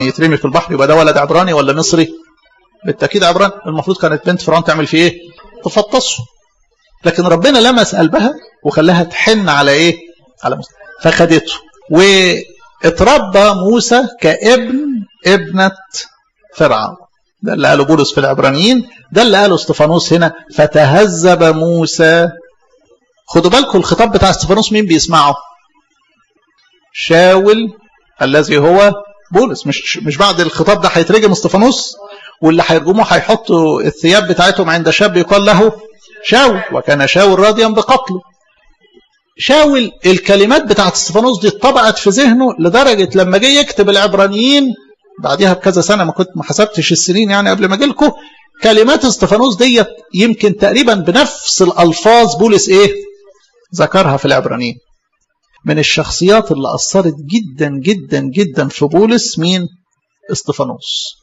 يترمي في البحر يبقى ده ولد عبراني ولا مصري بالتاكيد عبراني المفروض كانت بنت فرعون تعمل فيه ايه تفطسه لكن ربنا لمس قلبها وخلاها تحن على ايه على موسى فخدته واتربى موسى كابن ابنة فرعون ده اللي قاله بولس في العبرانيين ده اللي قاله استفانوس هنا فتهذب موسى خدوا بالكم الخطاب بتاع استفانوس مين بيسمعه شاول الذي هو بولس مش مش بعد الخطاب ده هيترجم استفانوس واللي هيرجموه هيحطوا الثياب بتاعتهم عند شاب يقال له شاول وكان شاول راضيا بقتله شاول الكلمات بتاعت استفانوس دي اتطبعت في ذهنه لدرجة لما جه يكتب العبرانيين بعدها بكذا سنة ما كنت ما حسبتش السنين يعني قبل ما اجيلكم كلمات استفانوس ديت يمكن تقريبا بنفس الألفاظ بولس ايه ذكرها في العبرانيين من الشخصيات اللي أثرت جدا جدا جدا في بولس مين استفانوس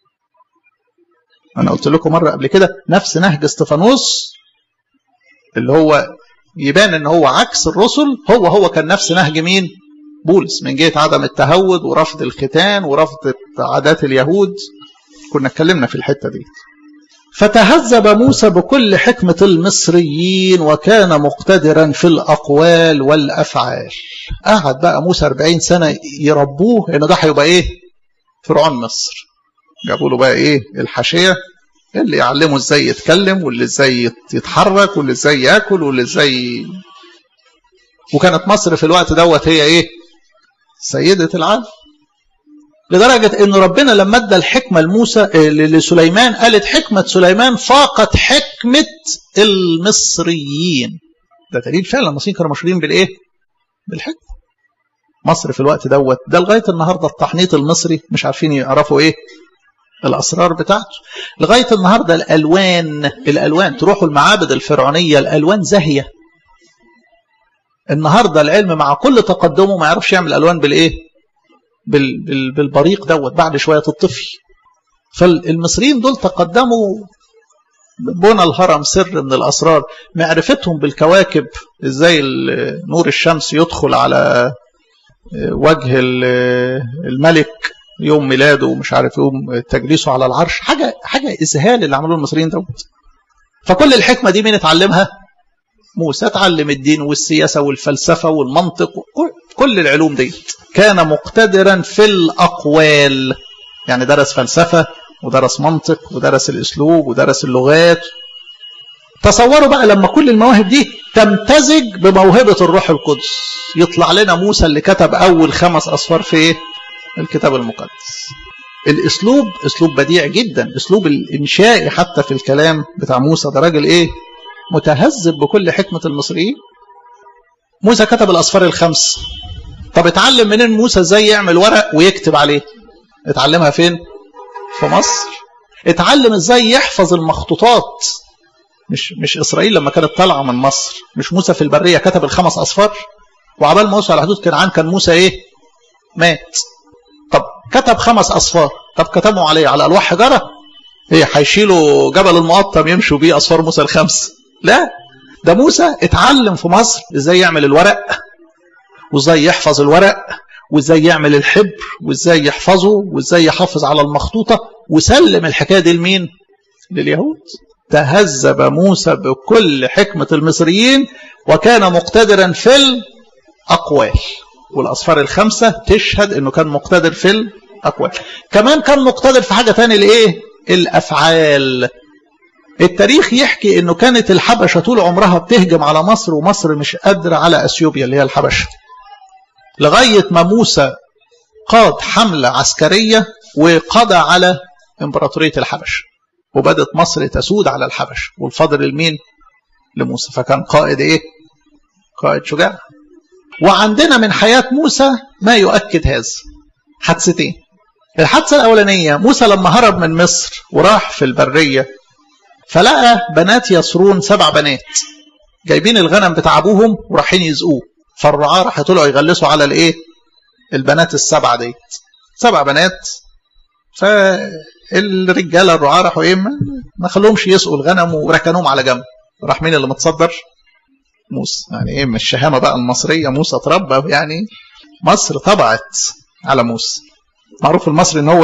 أنا قلت لكم مرة قبل كده نفس نهج استفانوس اللي هو يبان ان هو عكس الرسل هو هو كان نفس نهج مين بولس من جهة عدم التهود ورفض الختان ورفض عادات اليهود كنا اتكلمنا في الحتة دي فتهذب موسى بكل حكمة المصريين وكان مقتدرا في الأقوال والأفعال قعد بقى موسى 40 سنة يربوه إن ده هيبقى إيه فرعون مصر جابوا له بقى إيه الحاشية اللي يعلمه ازاي يتكلم واللي ازاي يتحرك واللي ازاي ياكل واللي ازاي وكانت مصر في الوقت دوت هي ايه سيدة العالم لدرجة ان ربنا لما ادى الحكمة لموسى لسليمان قالت حكمة سليمان فاقت حكمة المصريين ده دليل فعلا المصريين كانوا مشهورين بالايه بالحكمة مصر في الوقت دوت ده لغاية النهاردة التحنيط المصري مش عارفين يعرفوا ايه الأسرار بتاعته لغاية النهاردة الألوان الألوان تروحوا المعابد الفرعونية الألوان زاهية النهاردة العلم مع كل تقدمه ما يعرفش يعمل ألوان بالإيه بال بال بالبريق دوت بعد شوية تطفي فالمصريين دول تقدموا بنى الهرم سر من الأسرار معرفتهم بالكواكب إزاي نور الشمس يدخل على وجه الملك يوم ميلاده ومش عارف يوم تجليسه على العرش حاجة حاجة إذهال اللي عملوه المصريين دوت فكل الحكمة دي مين اتعلمها موسى اتعلم الدين والسياسة والفلسفة والمنطق كل العلوم دي كان مقتدرا في الأقوال يعني درس فلسفة ودرس منطق ودرس الأسلوب ودرس اللغات تصوروا بقى لما كل المواهب دي تمتزج بموهبة الروح القدس يطلع لنا موسى اللي كتب أول خمس أصفار في إيه؟ الكتاب المقدس الاسلوب اسلوب بديع جدا اسلوب الانشائي حتى في الكلام بتاع موسى ده راجل ايه متهذب بكل حكمه المصريين موسى كتب الاسفار الخمس طب اتعلم منين موسى ازاي يعمل ورق ويكتب عليه اتعلمها فين في مصر اتعلم ازاي يحفظ المخطوطات مش مش اسرائيل لما كانت طالعه من مصر مش موسى في البريه كتب الخمس اصفار وعبال ما وصل على حدود كنعان كان موسى ايه مات طب كتب خمس أصفار طب كتبوا عليه على ألواح حجرة ايه هيشيلوا جبل المقطم يمشوا بيه أصفار موسى الخمس لا ده موسى اتعلم في مصر ازاي يعمل الورق وازاي يحفظ الورق وازاي يعمل الحبر وازاي يحفظه وازاي يحافظ على المخطوطة وسلم الحكاية دي لمين لليهود تهذب موسى بكل حكمة المصريين وكان مقتدرا في الأقوال والأصفار الخمسة تشهد أنه كان مقتدر في الأقوال كمان كان مقتدر في حاجة تانية لإيه الأفعال التاريخ يحكي أنه كانت الحبشة طول عمرها بتهجم على مصر ومصر مش قادرة على أثيوبيا اللي هي الحبشة لغاية ما موسى قاد حملة عسكرية وقضى على إمبراطورية الحبش وبدت مصر تسود على الحبش والفضل المين لموسى فكان قائد إيه قائد شجاع وعندنا من حياة موسى ما يؤكد هذا حادثتين الحادثة الأولانية موسى لما هرب من مصر وراح في البرية فلقى بنات يسرون سبع بنات جايبين الغنم بتاع أبوهم ورايحين يزقوه فالرعاة راح يطلعوا يغلسوا على الإيه البنات السبعة ديت سبع بنات فالرجالة الرعاة راحوا إيه ما خلوهمش يسقوا الغنم وركنوهم على جنب راح مين اللي متصدر موسى يعني ايه من الشهامه بقى المصريه موسى تربى يعني مصر طبعت على موسى معروف المصري ان هو